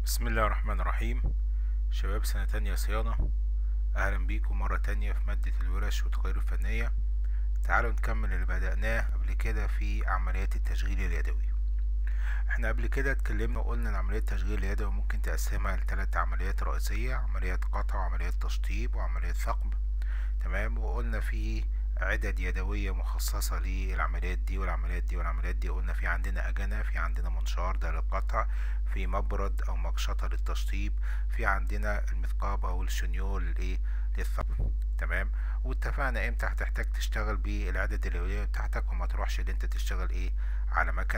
بسم الله الرحمن الرحيم شباب سنة تانية صيانة أهلا بيكم مرة تانية في مادة الورش والتقارير الفنية تعالوا نكمل اللي بدأناه قبل كده في عمليات التشغيل اليدوي احنا قبل كده اتكلمنا وقلنا ان عملية التشغيل اليدوي ممكن تقسمها لثلاث عمليات رئيسية عمليات قطع وعمليات تشطيب وعمليات ثقب تمام وقلنا في عدد يدوية مخصصة للعمليات دي والعمليات دي والعمليات دي قلنا في عندنا أجنة في عندنا منشار ده للقطع في مبرد أو مقشطة للتشطيب في عندنا المثقاب أو الشنيول لإيه للثقب تمام واتفقنا امتى هتحتاج تشتغل بالعدد اليدوية بتاعتك وما تروحش اللي انت تشتغل ايه على مكنة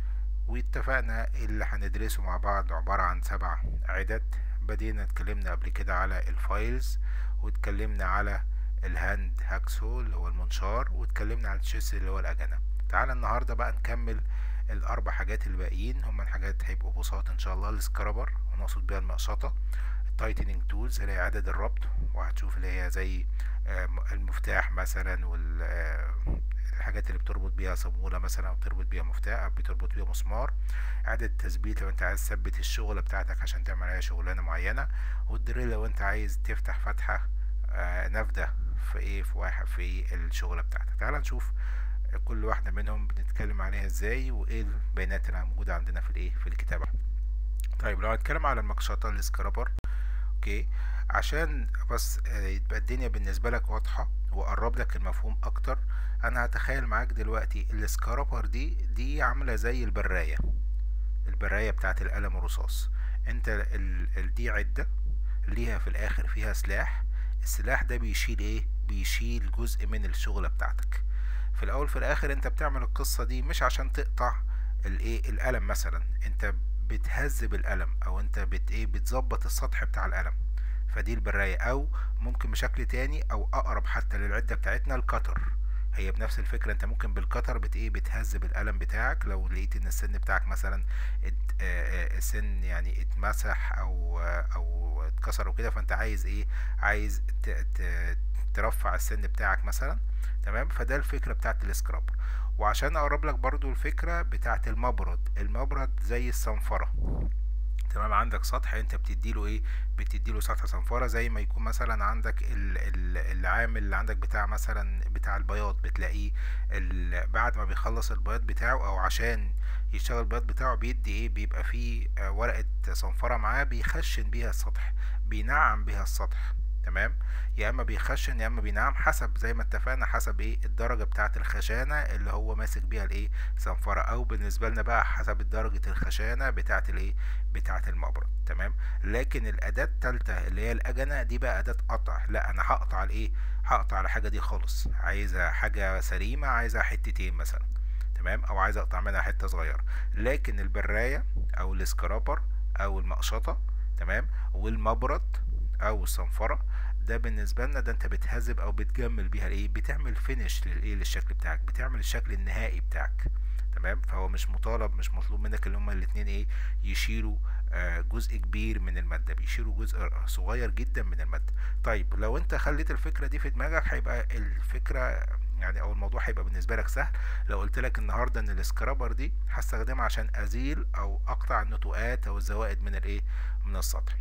واتفقنا اللي هندرسه مع بعض عبارة عن سبع عدد بدينا اتكلمنا قبل كده على الفايلز واتكلمنا على الهاند هاكسو اللي هو المنشار واتكلمنا على الشيس اللي هو الأجنة تعالى النهاردة بقى نكمل الأربع حاجات الباقيين هما الحاجات هيبقوا بساط إن شاء الله السكرابر ونقصد بيها المقشطة التايتنينج تولز اللي هي عدد الربط وهتشوف اللي هي زي المفتاح مثلا والحاجات اللي بتربط بيها صامولة مثلا أو بتربط بيها مفتاح أو بتربط بيها مسمار عدد التثبيت لو أنت عايز تثبت الشغلة بتاعتك عشان تعمل عليها شغلانة معينة والدريل لو أنت عايز تفتح فتحة نافذة في ايه في واحد في الشغلة بتاعتك تعال نشوف كل واحدة منهم بنتكلم عليها ازاي وايه البيانات اللي موجودة عندنا في الايه في الكتابة طيب لو هتكلم على المقشطة السكرابر اوكي عشان بس يبقى الدنيا بالنسبة لك واضحة واقرب لك المفهوم اكتر انا هتخيل معاك دلوقتي السكرابر دي دي عاملة زي البراية البراية بتاعت القلم الرصاص انت ال ال دي عدة ليها في الاخر فيها سلاح السلاح ده بيشيل ايه بيشيل جزء من الشغلة بتاعتك في الاول في الاخر انت بتعمل القصة دي مش عشان تقطع الايه القلم مثلا انت بتهذب القلم او انت بت ايه بتظبط السطح بتاع القلم فدي البراية او ممكن بشكل تاني او اقرب حتى للعدة بتاعتنا الكتر هي بنفس الفكرة انت ممكن بالكتر بت ايه بتهذب القلم بتاعك لو لقيت ان السن بتاعك مثلا السن يعني اتمسح او او اتكسر وكده فانت عايز ايه عايز ترفع السن بتاعك مثلا تمام فده الفكرة بتاعت السكرابر وعشان اقرب لك برضو الفكرة بتاعت المبرد المبرد زي الصنفرة تمام عندك سطح انت بتديله ايه بتديله سطح صنفرة زي ما يكون مثلا عندك ال ال العامل اللي عندك بتاع مثلا بتاع البياض بتلاقيه بعد ما بيخلص البياض بتاعه او عشان يشتغل البياض بتاعه بيدي ايه بيبقى فيه ورقة صنفرة معاه بيخشن بيها السطح بينعم بيها السطح تمام يا اما بيخشن يا اما بينعم حسب زي ما اتفقنا حسب ايه الدرجه بتاعه الخشانه اللي هو ماسك بيها الايه صنفره او بالنسبه لنا بقى حسب درجه الخشانه بتاعه الايه بتاعه المبرد تمام لكن الاداه الثالثه اللي هي الاجنه دي بقى اداه قطع لا انا هقطع الايه هقطع الحاجه دي خالص عايزه حاجه سليمه عايزه حتتين مثلا تمام او عايز اقطع منها حته صغيره لكن البرايه او السكرابر او المقشطه تمام والمبرد او الصنفره ده بالنسبه لنا ده انت بتهذب او بتجمل بيها الايه بتعمل فينش للايه للشكل بتاعك بتعمل الشكل النهائي بتاعك تمام فهو مش مطالب مش مطلوب منك اللي هما الاتنين ايه يشيلوا آه جزء كبير من الماده بيشيلوا جزء صغير جدا من الماده طيب لو انت خليت الفكره دي في دماغك هيبقى الفكره يعني او الموضوع هيبقى بالنسبه لك سهل لو قلت لك النهارده ان السكرابر دي هستخدمها عشان ازيل او اقطع النتوءات او الزوائد من الايه من السطح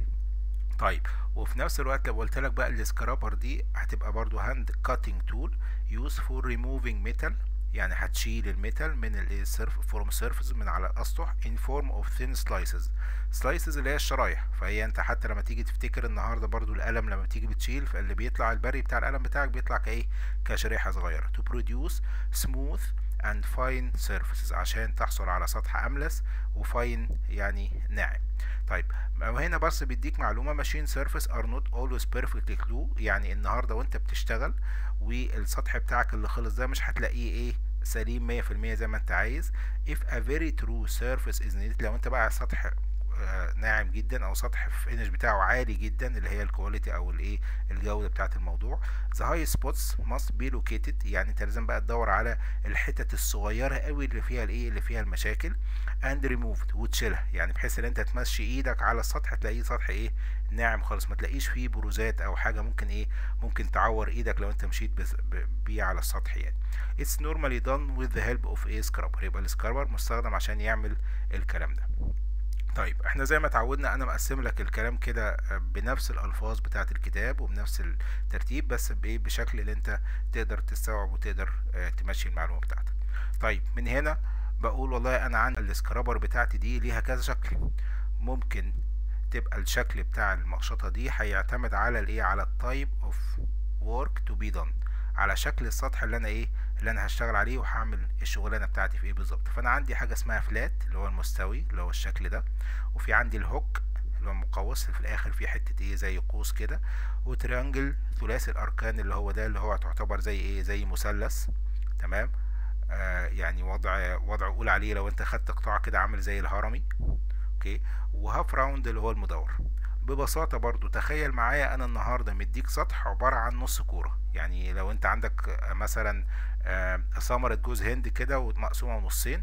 طيب وفي نفس الوقت لو قلت لك بقى السكرابر دي هتبقى برضو هاند كاتنج تول يوز فور ريموفينج ميتال يعني هتشيل الميتال من السيرف فورم سيرفيس من على الاسطح ان فورم اوف ثين سلايسز سلايسز اللي هي الشرايح فهي انت حتى لما تيجي تفتكر النهارده برضو القلم لما تيجي بتشيل فاللي بيطلع البري بتاع القلم بتاعك بيطلع كايه كشريحه صغيره تو بروديوس سموث and fine surfaces عشان تحصل على سطح املس وفاين يعني ناعم طيب وهنا بس بيديك معلومه ماشين سيرفيس ار نوت اولويز بيرفكتلي كلو يعني النهارده وانت بتشتغل والسطح بتاعك اللي خلص ده مش هتلاقيه ايه سليم مية في المية زي ما انت عايز if a very true surface is needed لو انت بقى سطح ناعم جدا او سطح فينش بتاعه عالي جدا اللي هي الكواليتي او الايه الجوده بتاعه الموضوع the high spots must be located يعني انت لازم بقى تدور على الحتت الصغيره قوي اللي فيها الايه اللي فيها المشاكل and removed وتشيلها يعني بحيث ان انت تمشي ايدك على السطح تلاقيه سطح ايه ناعم خالص ما تلاقيش فيه بروزات او حاجه ممكن ايه ممكن تعور ايدك لو انت مشيت بيه على السطح يعني it's normally done with the help of a scrubber يبقى السكرابر مستخدم عشان يعمل الكلام ده طيب احنا زي ما اتعودنا انا مقسم لك الكلام كده بنفس الالفاظ بتاعه الكتاب وبنفس الترتيب بس بايه بشكل اللي انت تقدر تستوعب وتقدر اه تمشي المعلومه بتاعتك طيب من هنا بقول والله انا عندي السكرابر بتاعتي دي ليها كذا شكل ممكن تبقى الشكل بتاع المقشطه دي هيعتمد على الايه على التايب اوف work to be done على شكل السطح اللي انا ايه اللي انا هشتغل عليه وهعمل الشغلانه بتاعتي في ايه بالظبط فانا عندي حاجه اسمها فلات اللي هو المستوي اللي هو الشكل ده وفي عندي الهوك اللي هو مقوس في الاخر في حته ايه زي قوس كده وتريانجل ثلاثي الاركان اللي هو ده اللي هو تعتبر زي ايه زي مثلث تمام آه يعني وضع وضع قول عليه لو انت خدت قطاع كده عامل زي الهرمي اوكي وهاف راوند اللي هو المدور ببساطة برضو تخيل معايا انا النهاردة مديك سطح عبارة عن نص كورة يعني لو انت عندك مثلا ثمرة جوز هند كده ومقسومة نصين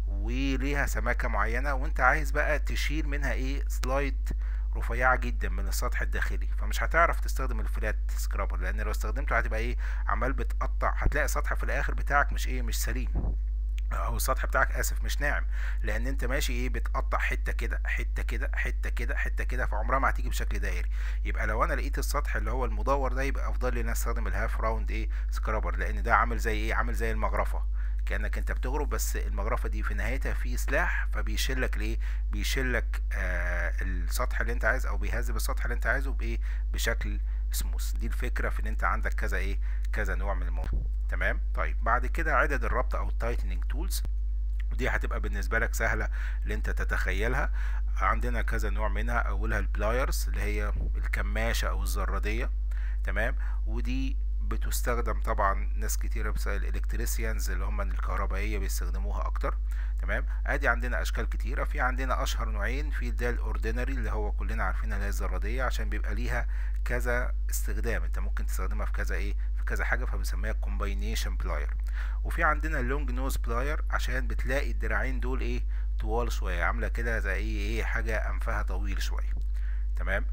وليها سماكة معينة وانت عايز بقى تشيل منها ايه سلايد رفيعة جدا من السطح الداخلي فمش هتعرف تستخدم الفلات سكرابر لان لو استخدمته هتبقى ايه عمال بتقطع هتلاقي السطح في الاخر بتاعك مش ايه مش سليم او السطح بتاعك اسف مش ناعم لان انت ماشي ايه بتقطع حته كده حته كده حته كده حته كده فعمرها ما هتيجي بشكل دائري يبقى لو انا لقيت السطح اللي هو المدور ده يبقى افضل لي ان استخدم الهاف راوند ايه سكرابر لان ده عامل زي ايه عامل زي المغرفه كانك انت بتغرب بس المغرفه دي في نهايتها في سلاح فبيشلك ليه بيشلك آه السطح اللي انت عايز او بيهذب السطح اللي انت عايزه بايه بشكل سموث دي الفكره في ان انت عندك كذا ايه كذا نوع من الموضوع تمام طيب بعد كده عدد الربط او التايتنينج تولز ودي هتبقى بالنسبة لك سهلة اللي انت تتخيلها عندنا كذا نوع منها اولها البلايرز اللي هي الكماشة او الزرادية تمام ودي بتستخدم طبعا ناس كتيرة بس الالكتريسيانز اللي هم الكهربائية بيستخدموها اكتر تمام ادي عندنا اشكال كتيرة في عندنا اشهر نوعين في ده الاوردينري اللي هو كلنا عارفينها اللي هي الزرادية عشان بيبقى ليها كذا استخدام انت ممكن تستخدمها في كذا ايه في كذا حاجة فبنسميها كومباينيشن بلاير وفي عندنا اللونج نوز بلاير عشان بتلاقي الدراعين دول ايه طوال شوية عاملة كده زي ايه ايه حاجة انفها طويل شوية تمام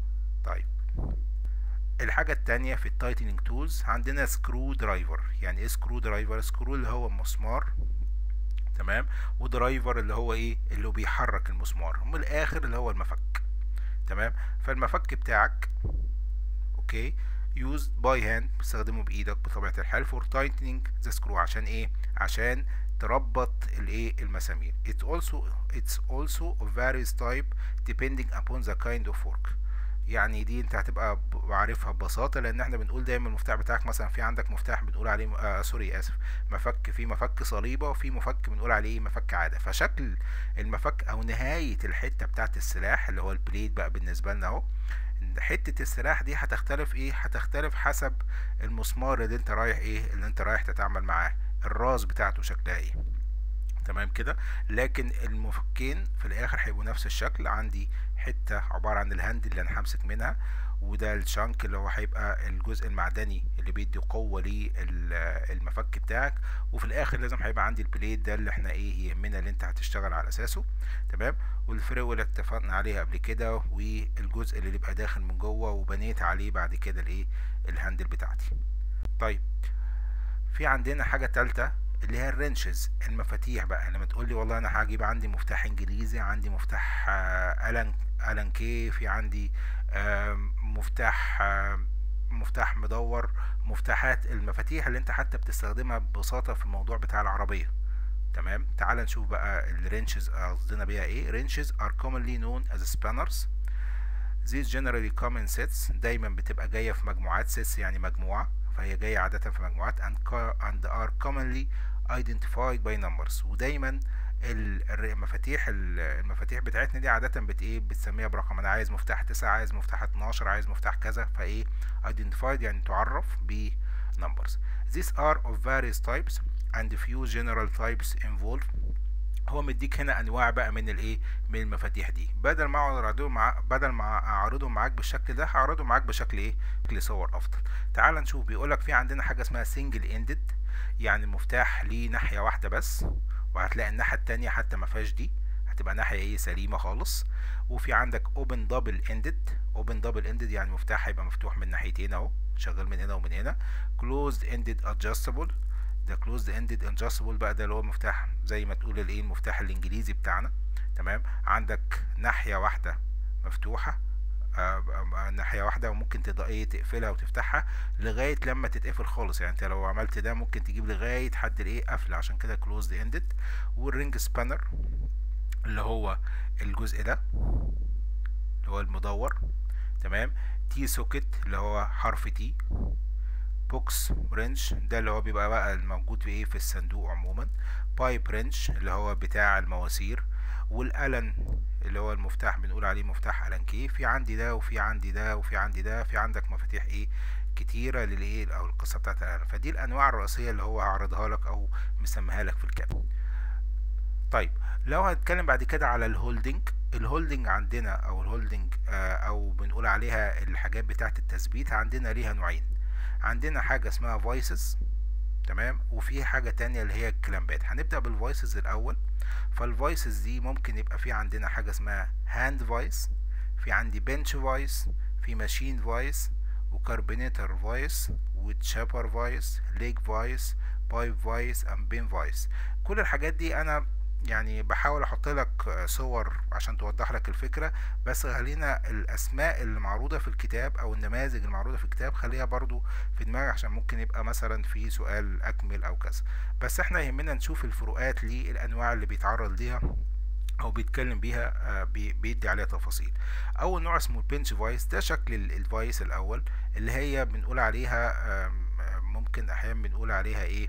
طيب الحاجة التانية في التايتنينج تولز عندنا سكرو درايفر يعني ايه سكرو درايفر سكرو اللي هو مسمار تمام ودرايفر اللي هو ايه اللي بيحرك المسمار من الاخر اللي هو المفك تمام فالمفك بتاعك اوكي used by hand بتستخدمه بايدك بطبيعة الحال for tightening the screw عشان ايه عشان تربط الايه المسامير it also it's also of various type depending upon the kind of work يعني دي انت هتبقى عارفها ببساطة لان احنا بنقول دايما المفتاح بتاعك مثلا في عندك مفتاح بنقول عليه آه سوري اسف مفك في مفك صليبة وفي مفك بنقول عليه مفك عادة فشكل المفك او نهاية الحتة بتاعت السلاح اللي هو البليد بقى بالنسبة لنا اهو حتة السلاح دي هتختلف ايه هتختلف حسب المسمار اللي انت رايح ايه اللي انت رايح تتعامل معاه الراس بتاعته شكلها ايه تمام كده لكن المفكين في الاخر هيبقوا نفس الشكل عندي حتة عبارة عن الهاند اللي انا همسك منها وده الشانك اللي هو هيبقى الجزء المعدني اللي بيدي قوة للمفك بتاعك وفي الاخر لازم هيبقى عندي البليد ده اللي احنا ايه يهمنا اللي انت هتشتغل على اساسه تمام والفرو اللي اتفقنا عليها قبل كده والجزء اللي بيبقى داخل من جوه وبنيت عليه بعد كده الايه الهاندل بتاعتي طيب في عندنا حاجة تالتة اللي هي الرنشز المفاتيح بقى لما تقول لي والله انا هجيب عندي مفتاح انجليزي عندي مفتاح الان الان كي في عندي مفتاح مفتاح مدور مفتاحات المفاتيح اللي انت حتى بتستخدمها ببساطة في الموضوع بتاع العربية تمام تعال نشوف بقى الرينشز قصدنا بيها ايه رينشز are commonly known as spanners these generally come in sets دايما بتبقى جاية في مجموعات sets يعني مجموعة فهي جاية عادة في مجموعات and, and are commonly identified by numbers ودايما المفاتيح المفاتيح بتاعتنا دي عادة بت ايه بتسميها برقم انا عايز مفتاح تسعة عايز مفتاح اتناشر عايز مفتاح كذا فايه identified يعني تعرف ب numbers these are of various types and few general types involved هو مديك هنا انواع بقى من الايه من المفاتيح دي بدل ما اعرضهم مع بدل ما اعرضهم معاك بالشكل ده هعرضهم معاك بشكل ايه بشكل صور افضل تعال نشوف بيقولك في عندنا حاجه اسمها single ended يعني المفتاح ليه ناحيه واحده بس وهتلاقي الناحيه التانية حتى ما فيهاش دي هتبقى ناحيه ايه سليمه خالص وفي عندك open double ended open double ended يعني مفتاح هيبقى مفتوح من ناحيتين اهو شغال من هنا ومن هنا closed ended adjustable ده closed ended adjustable بقى ده اللي هو المفتاح زي ما تقول الايه المفتاح الانجليزي بتاعنا تمام عندك ناحية واحدة مفتوحة آه ناحية واحدة وممكن تقدر ايه تقفلها وتفتحها لغاية لما تتقفل خالص يعني انت لو عملت ده ممكن تجيب لغاية حد الايه قفل عشان كده closed ended والرينج سبانر اللي هو الجزء ده اللي هو المدور تمام تي سوكت اللي هو حرف تي بوكس رينج ده اللي هو بيبقى بقى الموجود في ايه في الصندوق عموما بايب رينج اللي هو بتاع المواسير والالن اللي هو المفتاح بنقول عليه مفتاح الان كي في عندي ده وفي عندي ده وفي عندي ده في عندك مفاتيح ايه كتيرة للايه او القصة بتاعت الالن فدي الانواع الرئيسية اللي هو هعرضها لك او مسميها لك في الكتاب طيب لو هنتكلم بعد كده على الهولدنج الهولدنج عندنا او الهولدنج آه او بنقول عليها الحاجات بتاعت التثبيت عندنا ليها نوعين عندنا حاجة اسمها فويسز تمام وفي حاجة تانية اللي هي الكلامبات هنبدأ بالفويسز الأول فالفويسز دي ممكن يبقى في عندنا حاجة اسمها هاند فويس في عندي بنش فويس في ماشين فويس وكاربينيتر فويس وتشابر فويس ليج فويس بايب فويس ام بين فويس كل الحاجات دي انا يعني بحاول احط لك صور عشان توضح لك الفكرة بس خلينا الاسماء اللي معروضة في الكتاب او النماذج المعروضة في الكتاب خليها برضو في دماغك عشان ممكن يبقى مثلا في سؤال اكمل او كذا بس احنا يهمنا نشوف الفروقات للانواع اللي بيتعرض ليها او بيتكلم بيها بيدي عليها تفاصيل اول نوع اسمه البنش فويس ده شكل الفويس الاول اللي هي بنقول عليها ممكن احيانا بنقول عليها ايه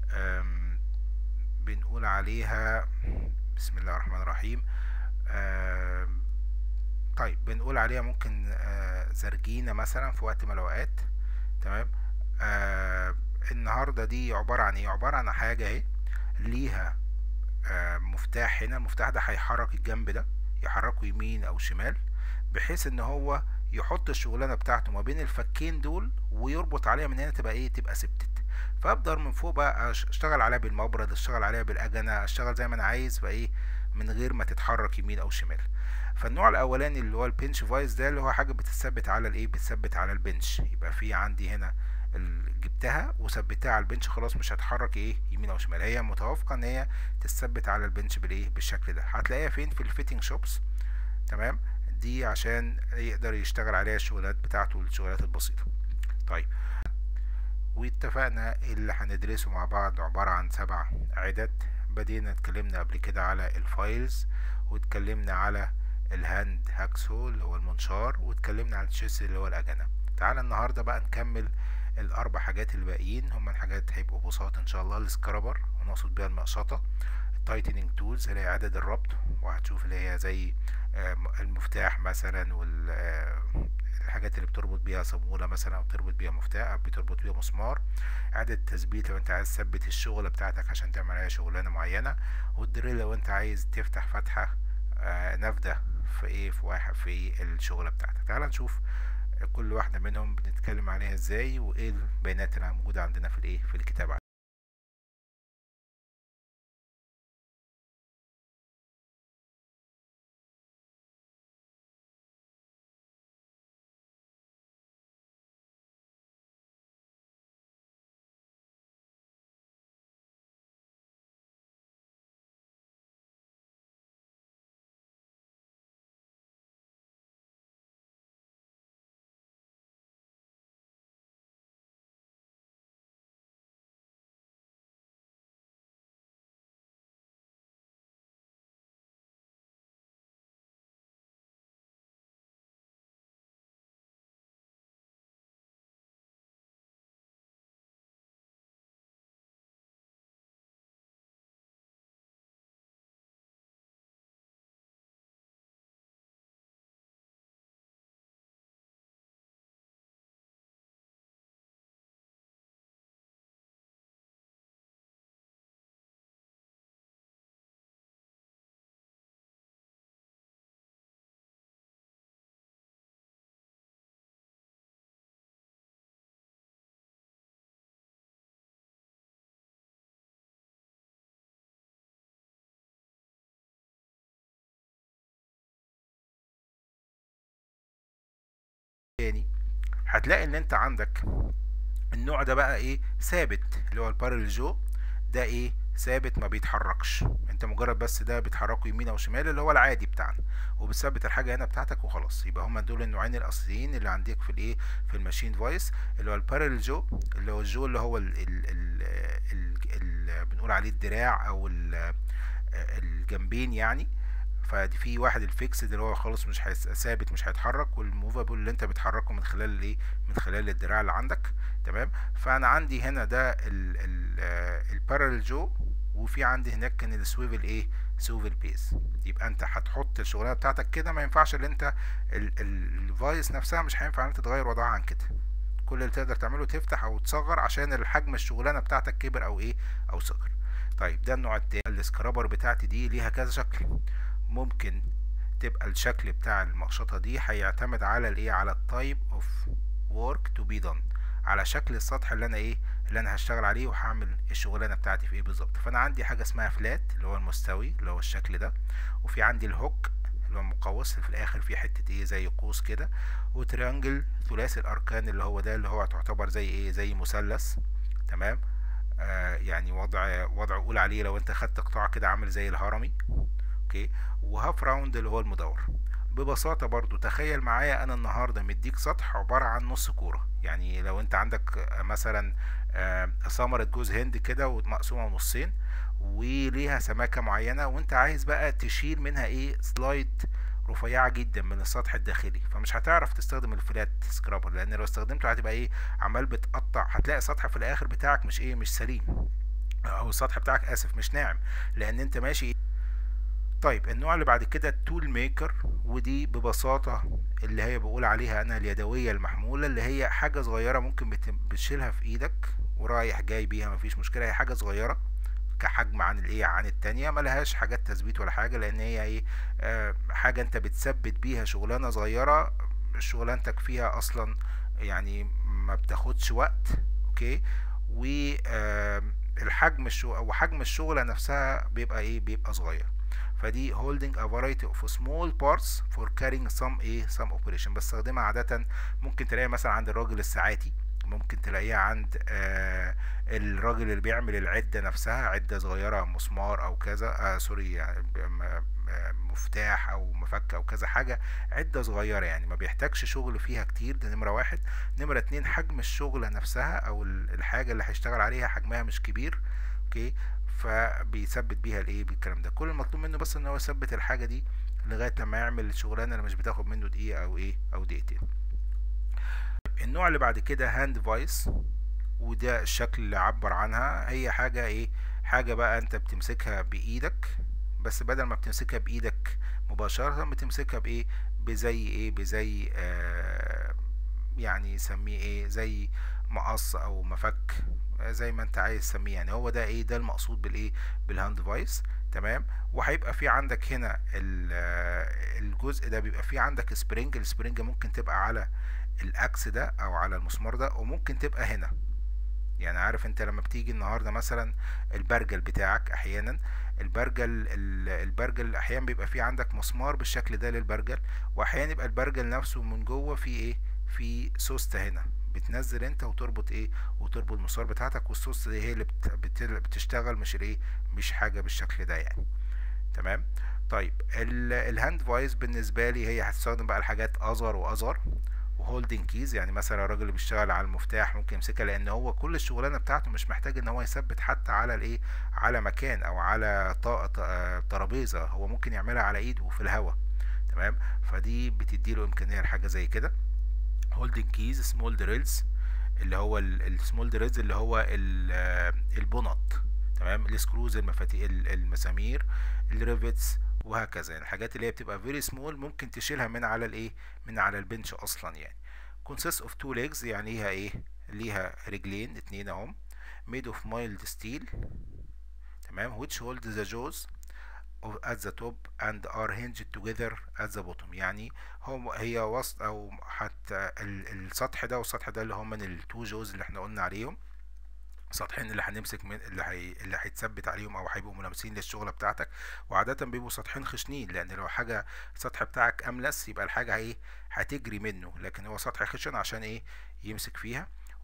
بنقول عليها بسم الله الرحمن الرحيم آه طيب بنقول عليها ممكن آه زرجينة مثلا في وقت من الأوقات تمام آه النهاردة دي عبارة عن ايه عبارة عن حاجة اهي ليها آه مفتاح هنا المفتاح ده هيحرك الجنب ده يحركه يمين أو شمال بحيث ان هو يحط الشغلانة بتاعته ما بين الفكين دول ويربط عليها من هنا تبقى ايه تبقى ثبتت فابدأ من فوق بقى اشتغل عليها بالمبرد اشتغل عليها بالاجنة اشتغل زي ما انا عايز فايه من غير ما تتحرك يمين او شمال فالنوع الاولاني اللي هو البنش فايس ده اللي هو حاجه بتثبت على الايه بتثبت على البنش يبقى في عندي هنا جبتها وثبتها على البنش خلاص مش هتحرك ايه يمين او شمال هي متوافقه ان هي تثبت على البنش بالايه بالشكل ده هتلاقيها فين في الفيتنج شوبس تمام دي عشان يقدر يشتغل عليها الشغلات بتاعته الشغلات البسيطه طيب واتفقنا اللي هندرسه مع بعض عبارة عن سبع عدد بدينا اتكلمنا قبل كده على الفايلز واتكلمنا على الهاند هاكسو اللي هو المنشار واتكلمنا على الشيس اللي هو الأجنة تعالى النهاردة بقى نكمل الأربع حاجات الباقيين هما الحاجات هيبقوا بساط إن شاء الله السكرابر ونقصد بيها المقشطة التايتنينج تولز اللي هي عدد الربط وهتشوف اللي هي زي المفتاح مثلا وال الحاجات اللي بتربط بيها صامولة مثلا او بتربط بيها مفتاح او بتربط بيها مسمار اعادة تثبيت لو انت عايز تثبت الشغلة بتاعتك عشان تعمل عليها شغلانة معينة والدريل لو انت عايز تفتح فتحة آه نافذة في ايه في واحد في الشغلة بتاعتك تعال نشوف كل واحدة منهم بنتكلم عليها ازاي وايه البيانات اللي موجودة عندنا في الايه في الكتاب تاني هتلاقي ان انت عندك النوع ده بقى ايه ثابت اللي هو البارل جو ده ايه ثابت ما بيتحركش انت مجرد بس ده بتحركه يمين او شمال اللي هو العادي بتاعنا وبتثبت الحاجه هنا بتاعتك وخلاص يبقى هما دول النوعين الاصليين اللي عندك في الايه في الماشين فويس اللي هو البارل جو اللي هو الجو اللي هو ال ال ال ال ال بنقول عليه الدراع او ال الجنبين يعني فدي في واحد الفيكسد اللي هو خالص مش ثابت مش هيتحرك والموفابل اللي انت بتحركه من خلال الايه من خلال الدراع اللي عندك تمام فانا عندي هنا ده البارل جو وفي عندي هناك كان السويفل ايه سويفل بيز يبقى انت هتحط الشغلانه بتاعتك كده ما ينفعش ان انت الفايس نفسها مش هينفع ان انت تغير وضعها عن كده كل اللي تقدر تعمله تفتح او تصغر عشان الحجم الشغلانه بتاعتك كبر او ايه او صغر طيب ده النوع التاني السكرابر بتاعتي دي ليها كذا شكل ممكن تبقى الشكل بتاع المقشطة دي هيعتمد على الايه على التايب اوف work to be done على شكل السطح اللي انا ايه اللي انا هشتغل عليه وهعمل الشغلانه بتاعتي في ايه بالظبط فانا عندي حاجه اسمها فلات اللي هو المستوي اللي هو الشكل ده وفي عندي الهوك اللي هو مقوس في الاخر في حته ايه زي قوس كده وتريانجل ثلاثي الاركان اللي هو ده اللي هو تعتبر زي ايه زي مثلث تمام آه يعني وضع وضع قول عليه لو انت خدت قطاع كده عامل زي الهرمي اوكي وهاف راوند اللي هو المدور ببساطة برضو تخيل معايا انا النهاردة مديك سطح عبارة عن نص كورة يعني لو انت عندك مثلا ثمرة جوز هند كده ومقسومة نصين وليها سماكة معينة وانت عايز بقى تشيل منها ايه سلايد رفيعة جدا من السطح الداخلي فمش هتعرف تستخدم الفلات سكرابر لان لو استخدمته هتبقى ايه عمال بتقطع هتلاقي السطح في الاخر بتاعك مش ايه مش سليم او السطح بتاعك اسف مش ناعم لان انت ماشي طيب النوع اللي بعد كده التول ميكر ودي ببساطة اللي هي بقول عليها انا اليدوية المحمولة اللي هي حاجة صغيرة ممكن بتشيلها في ايدك ورايح جاي بيها مفيش مشكلة هي حاجة صغيرة كحجم عن الايه عن التانية ملهاش حاجات تثبيت ولا حاجة لان هي ايه آه حاجة انت بتثبت بيها شغلانة صغيرة شغلانتك فيها اصلا يعني ما بتاخدش وقت اوكي و آه الحجم الشغل او حجم الشغلة نفسها بيبقى ايه بيبقى صغير فدي holding a variety of small parts for carrying some ايه some operation بستخدمها عادة ممكن تلاقيها مثلا عند الراجل الساعاتي ممكن تلاقيها عند آه الراجل اللي بيعمل العدة نفسها عدة صغيرة مسمار او كذا آه سوري يعني مفتاح او مفك او كذا حاجة عدة صغيرة يعني ما بيحتاجش شغل فيها كتير ده نمرة واحد نمرة اتنين حجم الشغلة نفسها او الحاجة اللي هيشتغل عليها حجمها مش كبير اوكي فبيثبت بيها الايه بالكلام ده كل المطلوب منه بس ان هو يثبت الحاجه دي لغايه لما يعمل الشغلانه اللي مش بتاخد منه دقيقه او ايه او دقيقتين النوع اللي بعد كده هاند فايس وده الشكل اللي عبر عنها هي حاجه ايه حاجه بقى انت بتمسكها بايدك بس بدل ما بتمسكها بايدك مباشره بتمسكها بايه بزي ايه بزي آه يعني سميه ايه زي مقص او مفك زي ما انت عايز تسميه يعني هو ده ايه ده المقصود بالايه بالهاند فايس تمام وهيبقى في عندك هنا الجزء ده بيبقى في عندك سبرينج السبرينج ممكن تبقى على الاكس ده او على المسمار ده وممكن تبقى هنا يعني عارف انت لما بتيجي النهارده مثلا البرجل بتاعك احيانا البرجل البرجل احيانا بيبقى في عندك مسمار بالشكل ده للبرجل واحيانا يبقى البرجل نفسه من جوه في ايه في سوسته هنا بتنزل انت وتربط ايه وتربط المسار بتاعتك والسوسته دي هي اللي بت... بت... بتشتغل مش الايه مش حاجه بالشكل ده يعني تمام طيب الهاند فايس بالنسبه لي هي هتستخدم بقى الحاجات اصغر واصغر وهولدنج كيز يعني مثلا الراجل اللي بيشتغل على المفتاح ممكن يمسكها لان هو كل الشغلانه بتاعته مش محتاج ان هو يثبت حتى على الايه على مكان او على ترابيزه هو ممكن يعملها على ايده وفي الهواء تمام فدي بتديله امكانيه لحاجه زي كده هولدنج كيز سمول دريلز اللي هو السمول دريلز اللي هو البنط تمام السكروز المفاتيح المسامير الريفيتس وهكذا يعني الحاجات اللي هي بتبقى فيري سمول ممكن تشيلها من على الايه من على البنش اصلا يعني consists of two legs يعني ليها ايه ليها رجلين اتنين اهم made of mild steel تمام which hold the jaws at the top and are hinged together at the bottom يعني هم هي وسط او حتى السطح ده والسطح ده اللي هم من التو جوز اللي احنا قلنا عليهم سطحين اللي هنمسك من اللي هي اللي هيتثبت عليهم او هيبقوا ملامسين للشغله بتاعتك وعاده بيبقوا سطحين خشنين لان لو حاجه السطح بتاعك املس يبقى الحاجه ايه هتجري منه لكن هو سطح خشن عشان ايه يمسك فيها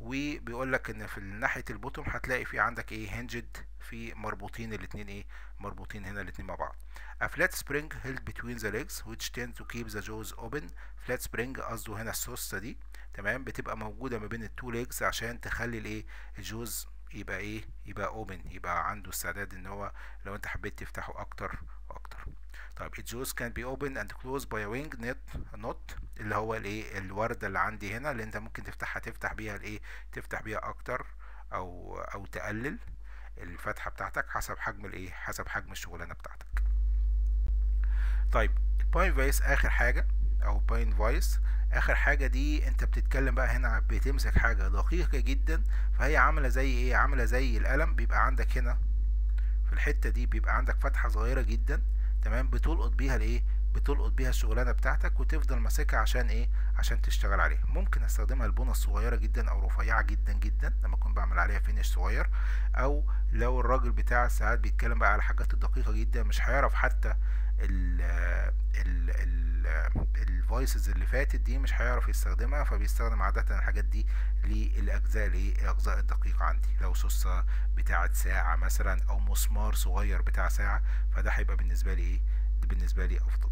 وبيقول لك ان في ناحيه البوتوم هتلاقي في عندك ايه هنجد في مربوطين الاتنين ايه مربوطين هنا الاتنين مع بعض a flat spring held between the legs which tend to keep the jaws open flat spring قصده هنا السوسته دي تمام بتبقى موجوده ما بين التو ليجز عشان تخلي الايه الجوز يبقى ايه يبقى اوبن يبقى عنده استعداد ان هو لو انت حبيت تفتحه اكتر واكتر طيب الجوز can be open and closed by a wing knot knot اللي هو الايه الورده اللي عندي هنا اللي انت ممكن تفتحها تفتح بيها الايه تفتح بيها اكتر او او تقلل الفتحه بتاعتك حسب حجم الايه حسب حجم الشغلانه بتاعتك طيب الباين فايس اخر حاجه او باين فايس اخر حاجه دي انت بتتكلم بقى هنا بتمسك حاجه دقيقه جدا فهي عامله زي ايه عامله زي القلم بيبقى عندك هنا في الحته دي بيبقى عندك فتحه صغيره جدا تمام بتلقط بيها الايه بتلقط بيها الشغلانه بتاعتك وتفضل ماسكها عشان ايه عشان تشتغل عليها ممكن استخدمها البونه الصغيره جدا او رفيعه جدا جدا لما اكون بعمل عليها فينش صغير او لو الراجل بتاع ساعات بيتكلم بقى على الحاجات الدقيقه جدا مش هيعرف حتى ال ال ال الفويسز اللي فاتت دي مش هيعرف يستخدمها فبيستخدم عادة الحاجات دي للأجزاء الايه الأجزاء الدقيقة عندي لو سوسة بتاعة ساعة مثلا أو مسمار صغير بتاع ساعة فده هيبقى بالنسبة لي ايه بالنسبة لي أفضل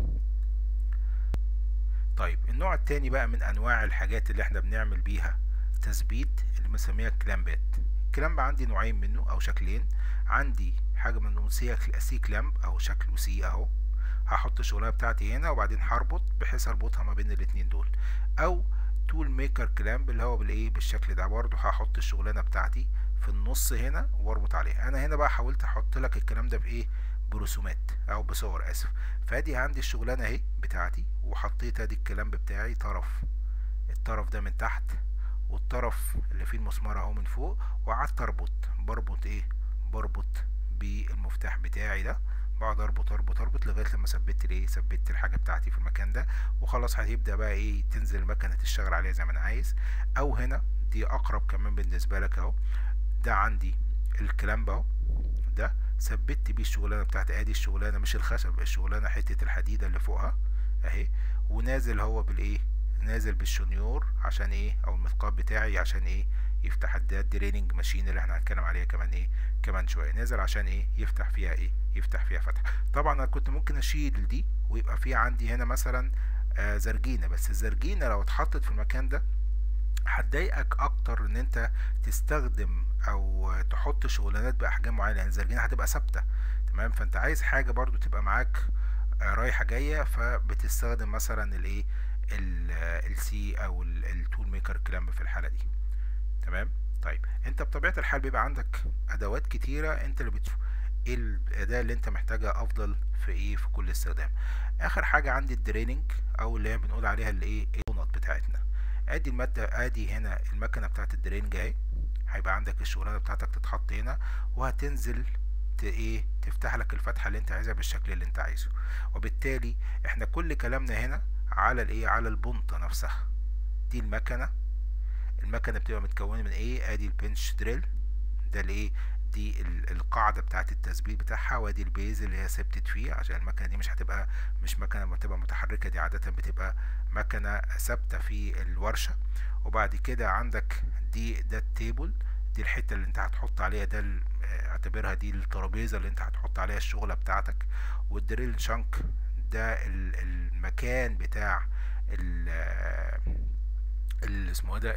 طيب النوع التاني بقى من أنواع الحاجات اللي احنا بنعمل بيها تثبيت اللي بنسميها كلامبات الكلامب عندي نوعين منه أو شكلين عندي حاجة من سي سي كلامب أو شكله سي أهو هحط الشغلانة بتاعتي هنا وبعدين هربط بحيث اربطها ما بين الاتنين دول او تول ميكر كلامب اللي هو بالايه بالشكل ده برضو هحط الشغلانة بتاعتي في النص هنا واربط عليها انا هنا بقى حاولت احط لك الكلام ده بايه برسومات او بصور اسف فادي عندي الشغلانة اهي بتاعتي وحطيت ادي الكلامب بتاعي طرف الطرف ده من تحت والطرف اللي فيه المسمار اهو من فوق وقعدت اربط بربط ايه بربط بالمفتاح بتاعي ده بقعد اربط اربط اربط لغايه لما ثبت الايه ثبت الحاجه بتاعتي في المكان ده وخلاص هتبدا بقى ايه تنزل المكنه تشتغل عليها زي ما انا عايز او هنا دي اقرب كمان بالنسبه لك اهو ده عندي الكلام اهو ده ثبت بيه الشغلانه بتاعتي ادي الشغلانه مش الخشب الشغلانه حته الحديده اللي فوقها اهي ونازل هو بالايه نازل بالشنيور عشان ايه او المثقاب بتاعي عشان ايه يفتح ده الدريننج ماشين اللي احنا هنتكلم عليها كمان ايه كمان شويه نازل عشان ايه يفتح فيها ايه يفتح فيها فتح طبعا انا كنت ممكن اشيل دي ويبقى في عندي هنا مثلا آه زرجينه بس الزرجينه لو اتحطت في المكان ده هتضايقك اكتر ان انت تستخدم او تحط شغلانات باحجام معينه يعني الزرجينه هتبقى ثابته تمام فانت عايز حاجه برضو تبقى معاك آه رايحه جايه فبتستخدم مثلا الايه السي او التول ميكر كلامب في الحاله دي تمام طيب انت بطبيعه الحال بيبقى عندك ادوات كتيره انت اللي بتشوف ايه الاداه اللي انت محتاجها افضل في ايه في كل استخدام اخر حاجه عندي الدريننج او اللي هي بنقول عليها الايه الدونات بتاعتنا ادي الماده ادي هنا المكنه بتاعت الدرينج اهي هيبقى عندك الشغلانه بتاعتك تتحط هنا وهتنزل ايه تفتح لك الفتحه اللي انت عايزها بالشكل اللي انت عايزه وبالتالي احنا كل كلامنا هنا على الايه على البنطه نفسها دي المكنه المكنه بتبقى متكونه من ايه ادي البنش دريل ده الايه دي القاعدة بتاعت التثبيت بتاعها وادي البيز اللي هي ثبتت فيه عشان المكنة دي مش هتبقى مش مكنة بتبقى متحركة دي عادة بتبقى مكنة ثابتة في الورشة وبعد كده عندك دي ده التيبل دي الحتة اللي انت هتحط عليها ده اعتبرها دي الترابيزة اللي انت هتحط عليها الشغلة بتاعتك والدريل شانك ده المكان بتاع ال اسمه ايه ده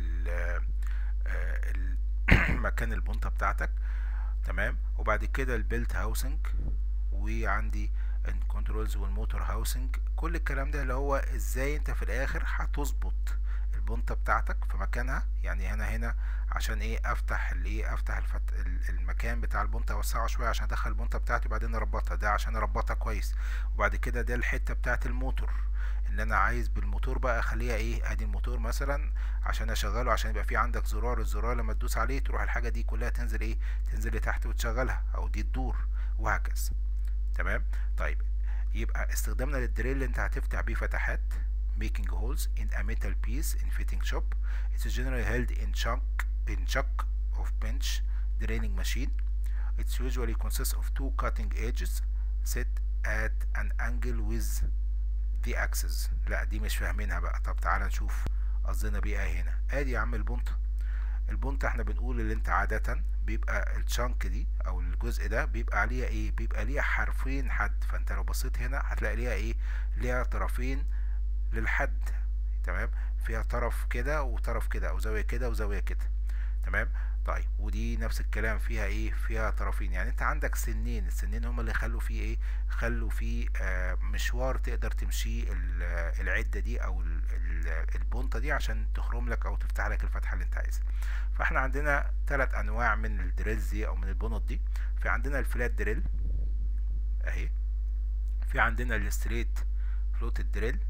ال مكان البنطة بتاعتك تمام وبعد كده البيلت هاوسنج وعندي الكنترولز والموتور هاوسنج كل الكلام ده اللي هو ازاي انت في الاخر هتظبط البنطة بتاعتك في مكانها يعني هنا هنا عشان ايه افتح الايه افتح الفت... المكان بتاع البنطة اوسعه شوية عشان ادخل البنطة بتاعتي وبعدين اربطها ده عشان اربطها كويس وبعد كده ده الحتة بتاعت الموتور اللي انا عايز بالموتور بقى اخليها ايه ادي الموتور مثلا عشان اشغله عشان يبقى في عندك زرار الزرار لما تدوس عليه تروح الحاجه دي كلها تنزل ايه تنزل لتحت وتشغلها او دي تدور وهكذا تمام طيب يبقى استخدامنا للدريل انت هتفتح بيه فتحات making holes in a metal piece in fitting shop it is generally held in chunk in chuck of bench draining machine it usually consists of two cutting edges set at an angle with the axis لا دي مش فاهمينها بقى طب تعالى نشوف قصدنا بيها هنا ادي يا عم البونطة البونطة احنا بنقول اللي انت عادة بيبقى الشانك دي او الجزء ده بيبقى عليها ايه بيبقى ليها حرفين حد فانت لو بصيت هنا هتلاقي ليها ايه ليها طرفين للحد تمام فيها طرف كده وطرف كده او زاوية كده وزاوية كده تمام طيب ودي نفس الكلام فيها ايه فيها طرفين يعني انت عندك سنين السنين هما اللي خلوا فيه ايه خلوا فيه آه مشوار تقدر تمشيه العدة دي او البونطة دي عشان تخرم لك او تفتح لك الفتحة اللي انت عايزها فاحنا عندنا ثلاث انواع من الدريلز دي او من البونط دي في عندنا الفلات دريل اهي في عندنا الستريت فلوت دريل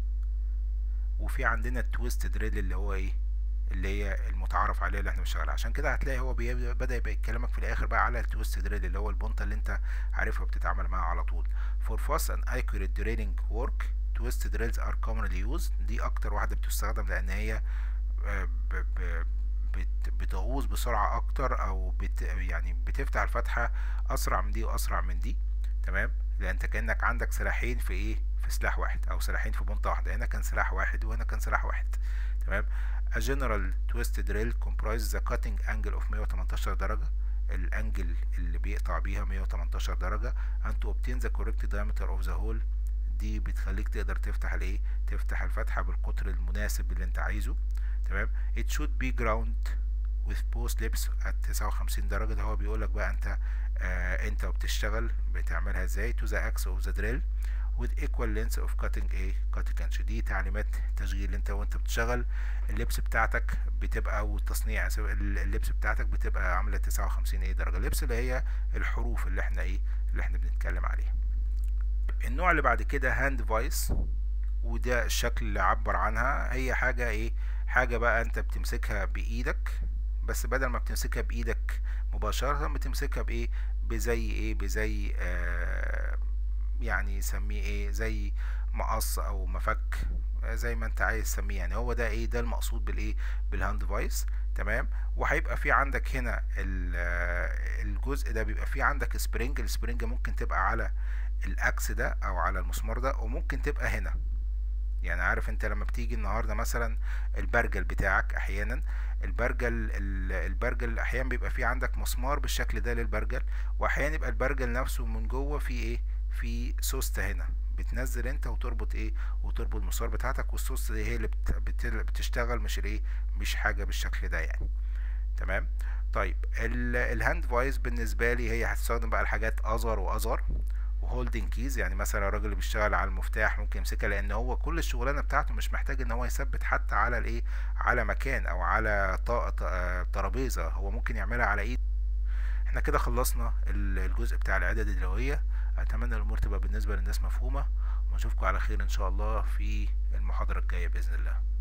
وفي عندنا التويست دريل اللي هو ايه اللي هي المتعارف عليها اللي احنا بنشتغل عشان كده هتلاقي هو بدا يبقى يكلمك في الاخر بقى على التويست دريل اللي هو البونطه اللي انت عارفها وبتتعامل معاها على طول for fast and accurate drilling work twist drills are commonly used دي اكتر واحده بتستخدم لان هي ب ب بتغوص بسرعه اكتر او بت يعني بتفتح الفتحه اسرع من دي واسرع من دي تمام لان انت كانك عندك سلاحين في ايه في سلاح واحد او سلاحين في بنطه واحده هنا كان سلاح واحد وهنا كان سلاح واحد تمام A general twist drill comprises the cutting angle of 118 درجة الانجل اللي بيقطع بيها 118 درجة and to obtain the correct diameter of the hole دي بتخليك تقدر تفتح الايه تفتح الفتحة بالقطر المناسب اللي انت عايزه تمام it should be ground with both lips at 59 درجة ده هو بيقولك بقى انت آه انت وبتشتغل بتعملها ازاي to the axis of the drill with equal length of cutting a cutting inch دي تعليمات تشغيل انت وانت بتشتغل اللبس بتاعتك بتبقى والتصنيع اللبس بتاعتك بتبقى عاملة تسعة وخمسين ايه درجة اللبس اللي هي الحروف اللي احنا ايه اللي احنا بنتكلم عليها النوع اللي بعد كده هاند فايس وده الشكل اللي عبر عنها هي حاجة ايه حاجة بقى انت بتمسكها بايدك بس بدل ما بتمسكها بايدك مباشرة بتمسكها بايه بزي ايه بزي آه يعني سميه ايه زي مقص او مفك زي ما انت عايز تسميه يعني هو ده ايه ده المقصود بالايه بالهاند فايس تمام وهيبقى في عندك هنا الجزء ده بيبقى في عندك سبرينج السبرينج ممكن تبقى على الاكس ده او على المسمار ده وممكن تبقى هنا يعني عارف انت لما بتيجي النهارده مثلا البرجل بتاعك احيانا البرجل البرجل احيانا بيبقى في عندك مسمار بالشكل ده للبرجل واحيانا يبقى البرجل نفسه من جوه فيه ايه في سوسته هنا بتنزل انت وتربط ايه وتربط المسار بتاعتك والسوسته دي هي اللي بت بت بتشتغل مش الايه مش حاجه بالشكل ده يعني تمام طيب الهاند فايس بالنسبه لي هي هتستخدم بقى الحاجات اصغر واصغر وهولدنج كيز يعني مثلا الراجل اللي بيشتغل على المفتاح ممكن يمسكها لان هو كل الشغلانه بتاعته مش محتاج ان هو يثبت حتى على الايه على مكان او على ترابيزه هو ممكن يعملها على ايد احنا كده خلصنا الجزء بتاع العدد الدلويه اتمنى الامور تبقى بالنسبه للناس مفهومه ونشوفكم على خير ان شاء الله في المحاضره الجايه باذن الله